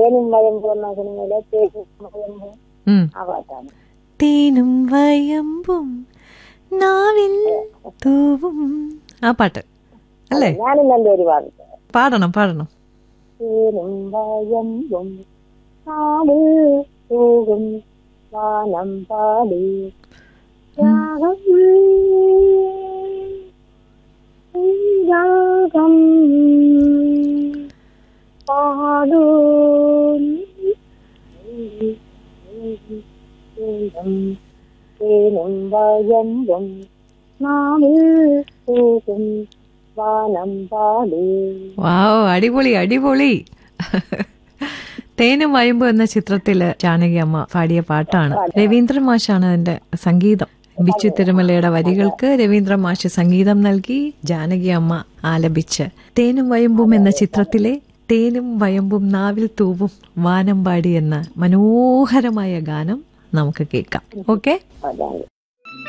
തേനും വയമ്പും എന്ന സിനിമയിലെ തേനും വയമ്പും ഉം. ആ പാട്ടാണ് തേനും വയമ്പും നാവിൽ തൂവും ആ പാട്ട് അല്ലേ ഞാനും നല്ലൊരു പാട്ട് പാടണം പാടണം തേനും വയമ്പും നാവിൽ തൂകും വാനം പാടി രാഗം രാഗം പാടൂ തേനും വയമ്പും നാവിൽ തൂകും വാനം പാടി വാവ് അടിപൊളി അടിപൊളി തേനും വയമ്പും എന്ന ചിത്രത്തില് ജാനകി അമ്മ പാടിയ പാട്ടാണ് രവീന്ദ്രൻ മാഷാണ് അതിന്റെ സംഗീതം ബിച്ചു തിരുമലയുടെ വരികൾക്ക് രവീന്ദ്ര മാഷ് സംഗീതം നൽകി ജാനകി അമ്മ ആലപിച്ച് തേനും വയമ്പും എന്ന ചിത്രത്തിലെ തേനും വയമ്പും നാവിൽ തൂവും വാനമ്പാടി എന്ന മനോഹരമായ ഗാനം നമുക്ക് കേൾക്കാം ഓക്കെ അതാണ്